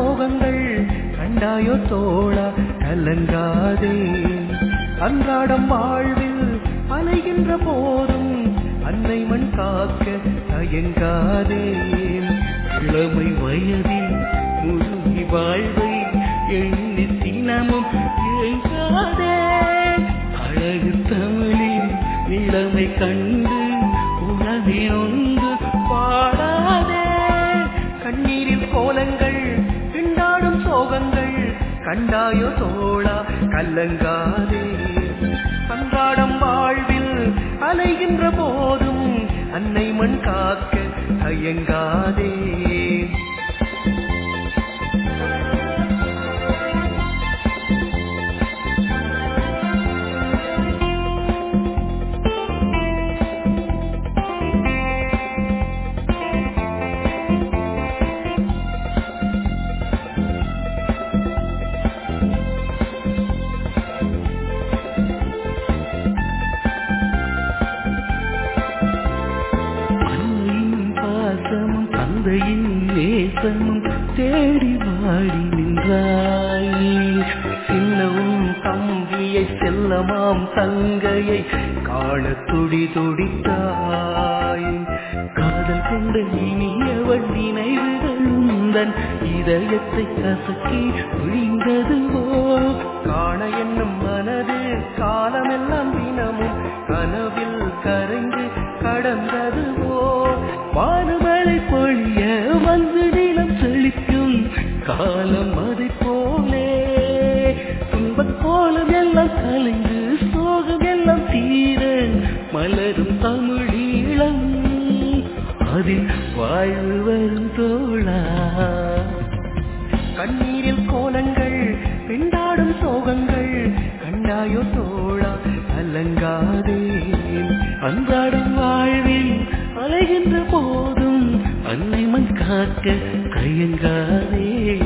சோகங்கள் கண்டாயோ தோழா கலங்காதே அன்றாடம் வாழ்வில் அலைகின்ற போதும் அன்னை மண் காக்க தயங்காதே இளமை வயதில் முழுகி வாழ்வை எண்ணி தினமும் ஏங்காதே அழகு தமிழின் நிலைமை கண்டு உணவினொன்று பாடாதே கண்ணீரில் கோலங்கள் திண்டாடும் சோகங்கள் கண்டாயோ தோழா கல்லங்காதே அன்றாடம் வாழ்வில் அலைகின்ற போதும் அன்னை மண் காக்க தயங்காதே அன்னையின் பாசமும் தந்தையின் நேசமும் தேடி வாடி நின்றாய் சின்னவும் தம்பியை செல்லமாம் தங்கையை காண துடி துடித்தாய் காதல் கொண்ட இனியவள் நினைவுகள் உந்தன் இதயத்தை கசக்கி விழிந்ததுவோ காண என்னும் மனது காலமெல்லாம் தினமும் கனவில் கரைந்து கடந்ததுவோ வானமழை பொழிய வந்து நிலம் செழிக்கும் காலம் அதை போலே துன்பக் கோலம் எல்லாம் கலைந்து சோகம் எல்லாம் தீர மலரும் தமிழீழம் அதில் வாழ்வு வரும் தோழா கண்ணீரில் கோலங்கள் பெண்டாடும் சோகங்கள் கண்டாயோ தோழா அலங்காதே அன்றாடும் வாழ்வில் அலைகின்ற போதும் அன்னை மண் காக்க கையங்காதே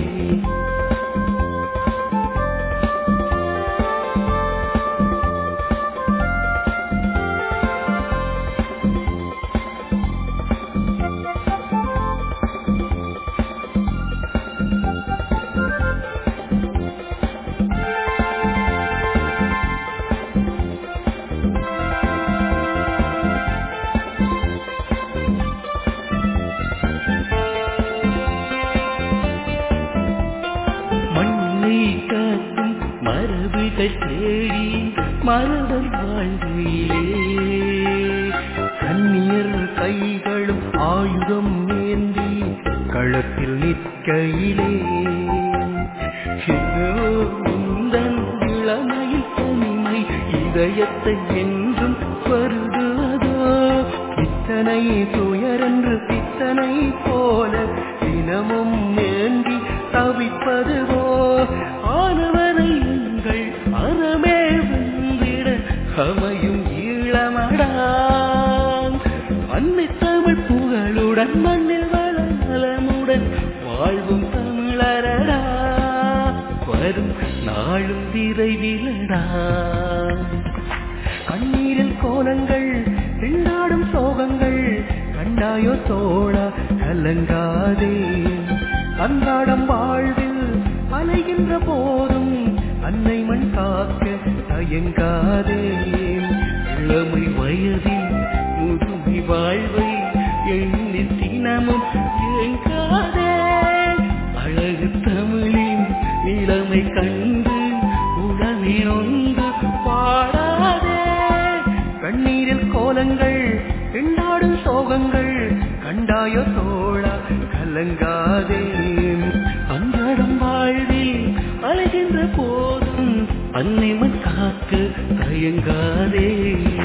மண்ணை காக்கும் மரபுகள் தேடி மரபர் வாழ்விலே கண்ணியர் கைகளும் ஆயுதம் ஏந்தி களத்தில் நிற்கையிலே ஏதோ உந்தன் இளமையில் தனிமை இதயத்தை என்றும் வருதுவதோ இத்தனை துயரென்று பித்தனை போல தினமும் ஏந்தி தவிப்பதுவோ ஆனவரை எங்கள் அறமே வந்திட அமையும் ஈழமடான் அன்னை தமிழ் புகழுடன் மண்ணில் வளநலமுடன் வாழ்வும் தமிழரடா வரும் நாளும் விரைவிலடா கண்ணீரில் கோலங்கள் திண்டாடும் சோகங்கள் கண்டாயோ தோழா கலங்காதே அன்றாடம் வாழ்வில் அலைகின்ற போதும் அன்னை மண் காக்க தயங்காதே இளமை வயதில் முதுமை வாழ்வை எண்ணி தினமும் ஏங்காதே அழகு தமிழின் நிலைமை கண்டு உடனினொன்று பாடாதே கண்ணீரில் கோலங்கள் திண்டாடும் சோகங்கள் கண்டாயோ தோழா கலங்காதே அன்றாடம் வாழ்வில் அலைகின்ற போதும் அன்னை மண் காக்க தயங்காதே